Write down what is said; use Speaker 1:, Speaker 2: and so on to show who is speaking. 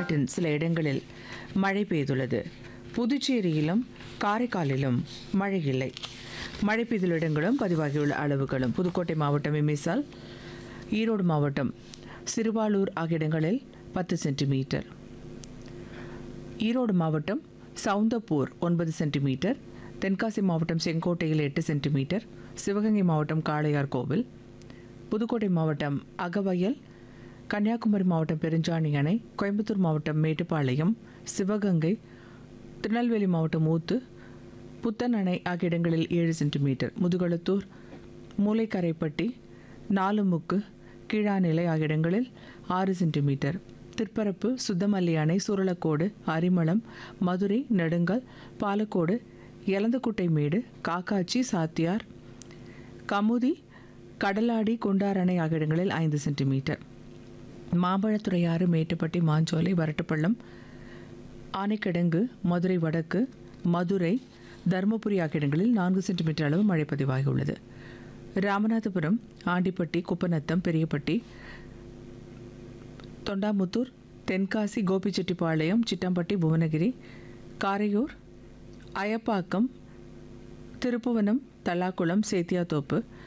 Speaker 1: தமிழ்நாட்டின் சில இடங்களில் மழை பெய்துள்ளது புதுச்சேரியிலும் காரைக்காலிலும் மழை இல்லை மழை பெய்துள்ள இடங்களும் பதிவாகியுள்ள அளவுகளும் புதுக்கோட்டை மாவட்டம் இமிசால் ஈரோடு மாவட்டம் சிறுவாலூர் ஆகிய இடங்களில் பத்து சென்டிமீட்டர் ஈரோடு மாவட்டம் சவுந்தப்பூர் ஒன்பது சென்டிமீட்டர் தென்காசி மாவட்டம் செங்கோட்டையில் எட்டு சென்டிமீட்டர் சிவகங்கை மாவட்டம் காளையார் கோவில் புதுக்கோட்டை மாவட்டம் அகவயல் கன்னியாகுமரி மாவட்டம் பெருஞ்சாணி அணை கோயம்புத்தூர் மாவட்டம் மேட்டுப்பாளையம் சிவகங்கை திருநெல்வேலி மாவட்டம் ஊத்து புத்தன் அணை ஆகிய இடங்களில் ஏழு சென்டிமீட்டர் முதுகளத்தூர் மூளைக்கரைப்பட்டி நாலுமுக்கு கீழாநிலை ஆகிய இடங்களில் ஆறு சென்டிமீட்டர் திருப்பரப்பு சுத்தமல்லி அணை சூரலக்கோடு அரிமளம் மதுரை நெடுங்கல் பாலக்கோடு எலந்தக்குட்டை மேடு காக்காச்சி சாத்தியார் கமுதி கடலாடி குண்டார் அணை ஆகிய இடங்களில் ஐந்து சென்டிமீட்டர் மாம்பழத்துறையாறு மேட்டுப்பட்டி மாஞ்சோலை வரட்டுப்பள்ளம் ஆனைக்கிடங்கு மதுரை வடக்கு மதுரை தருமபுரி ஆகிய இடங்களில் நான்கு சென்டிமீட்டர் அளவு மழை பதிவாகியுள்ளது ராமநாதபுரம் ஆண்டிப்பட்டி குப்பநத்தம் பெரியப்பட்டி தொண்டாமுத்தூர் தென்காசி கோபிச்செட்டிப்பாளையம் சிட்டம்பட்டி புவனகிரி காரையூர் அயப்பாக்கம் திருப்புவனம் தல்லாக்குளம் சேத்தியாத்தோப்பு